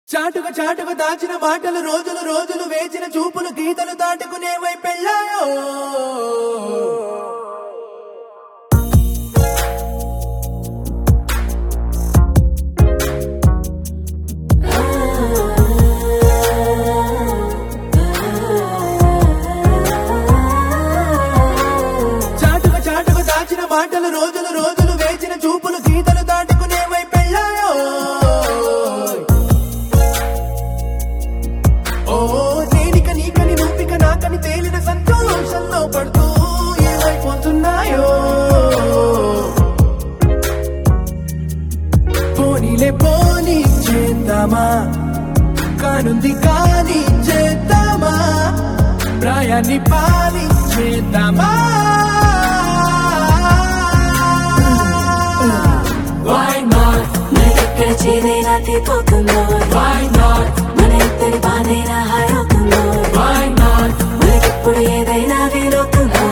చాటుగా చాటుగా దాచిన మాటలు రోజులు రోజులు వేచిన చూపులు గీతలు దాటుకునే వైపెళ్ళాయో చాటుగా చాటుగా దాచిన మాటలు రోజులు రోజులు వేచిన చూపులు గీతలు దాటుకునే వైపెళ్ళాయో ఓ నేనిక నీకని నువ్విక నాకని తేలిన సంతోషంలో పడుతూ ఏమైపోతున్నాయో పోనీలే పోనీ చేద్దామా కానుంది కాని చేద్దామా ప్రాయాన్ని పాలి చేద్దామా Why not? మనకెక్కడ చేదైనా తీపోతుందో Why not? మన ఇద్దరి బాధైనా హాయవుతుందో Why not? మనకెప్పుడు ఏదైనా వీలవుతుందో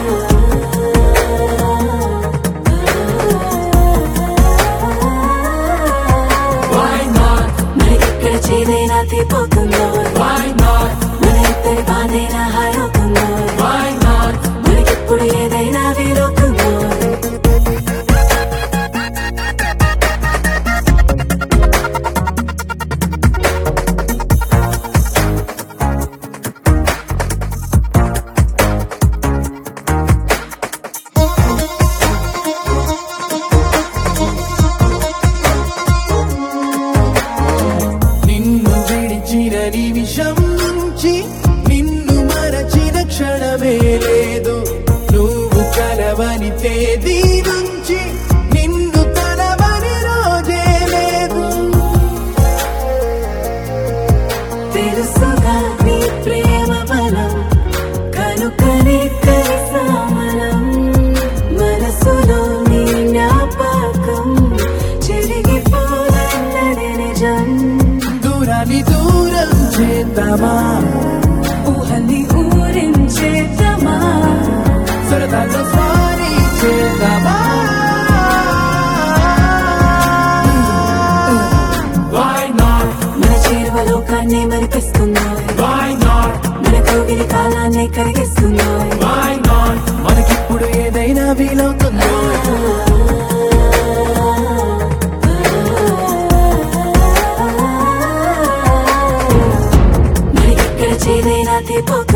Why not? మనకెక్కడ చేదైనా తీపోతుందో Why not? మన ఇద్దరి బాధైనా హాయవుతుందో Why not? మనకెప్పుడు ఏదైనా వీలవుతుందో నిన్ను విడిచిన నిమిషం నుంచి నిన్ను మరచిన క్షణమే లేదు నువ్వు కలవని తేదీ నుంచి నిన్ను తలవని రోజే లేదు తెలుసుగా నీ ప్రేమ బలం కనుకనే కలిసామలం మనసులో నీ జ్ఞాపకం చెరిగిపోదన్నది నిజం దూరాన్ని దూరం చేద్దామా ఊహల్ని ఊరించేద్దామా సరదాలో స్వారీ చేద్దామా Why not? మన చేరువ లోకాన్ని మరిపిస్తుందో Why not? మన కౌగిలి కాలాన్ని కరిగిస్తుందో Why not? మనకిప్పుడు ఏదైనా వీలవుతుందో మనకెక్కడ చేదైనా తీపోతుందో